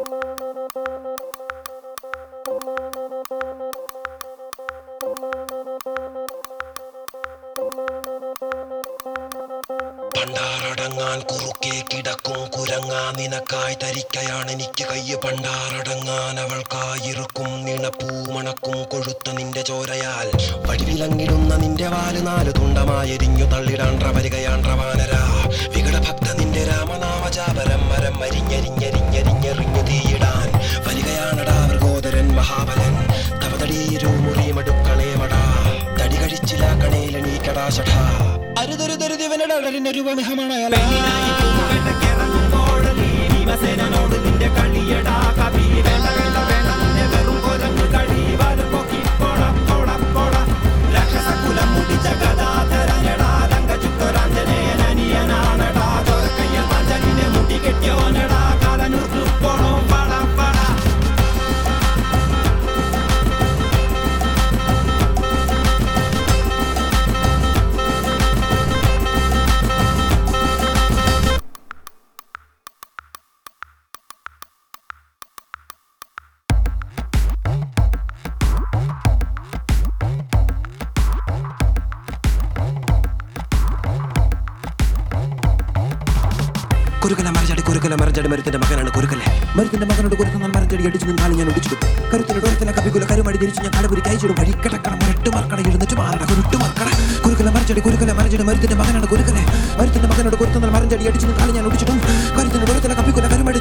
പണ്ടാറടങ്ങാൻ കുറുക്കെ കിടക്കും കുരങ്ങാ നിനക്കായി തരിക്കയാണ് എനിക്ക് കയ്യ് പണ്ടാറടങ്ങാൻ അവൾക്കായിരിക്കും നിണപ്പൂ മണക്കും കൊഴുത്ത നിന്റെ ചോരയാൽ വടിവിലങ്ങിടുന്ന നിന്റെ വാല് നാല് തുണ്ടമായെരിഞ്ഞു തള്ളിടാൻ വരികയാൻ വാനര വികടഭക്ത നിന്റെ രാമനാമജാപരം മരം മരിഞ്ഞരിഞ്ഞരിഞ്ഞരിഞ്ഞെറിഞ്ഞു തീയിടാൻ വരികയാണടാ മൃഗോദരൻ മഹാബലൻ തവതടീരു മുറിമടുക്കളേമടാ തടി കഴിച്ചില്ല കണയിലെണീക്കടാ ശഠാ അരുതരുതരുതിവനടലിന്റെ രൂപമിഹമാണ് കുരുക്കല മരച്ചടി കുരുക്കല മരച്ചടി മരുത്തിന്റെ മകനാണ് കുരുക്കലെ മരുത്തിന്റെ മകനോട് കുരുക്കുന്ന മരച്ചടി അടിച്ചു നിന്നാലും ഞാൻ ഒടിച്ചു കരുത്തിന്റെ ഡോരത്തിലെ കപികുല കരുമടി തിരിച്ച് ഞാൻ കടപുരി കൈച്ചിടും വഴിക്കടക്കണം മരട്ട് മർക്കട എഴുന്നിട്ട് മാറട കുരുട്ട് മർക്കട കുരുക്കല മരച്ചടി കുരുക്കല മരച്ചടി മരുത്തിന്റെ മകനാണ് കുരുക്കലെ മരുത്തിന്റെ മകനോട് കുരുക്കുന്ന മരച്ചടി അടിച്ചു നിന്നാലും ഞാൻ ഒടിച്ചിട്ടും കരുത്തിന്റെ ഡോരത്തിലെ കപികുല കരുമടി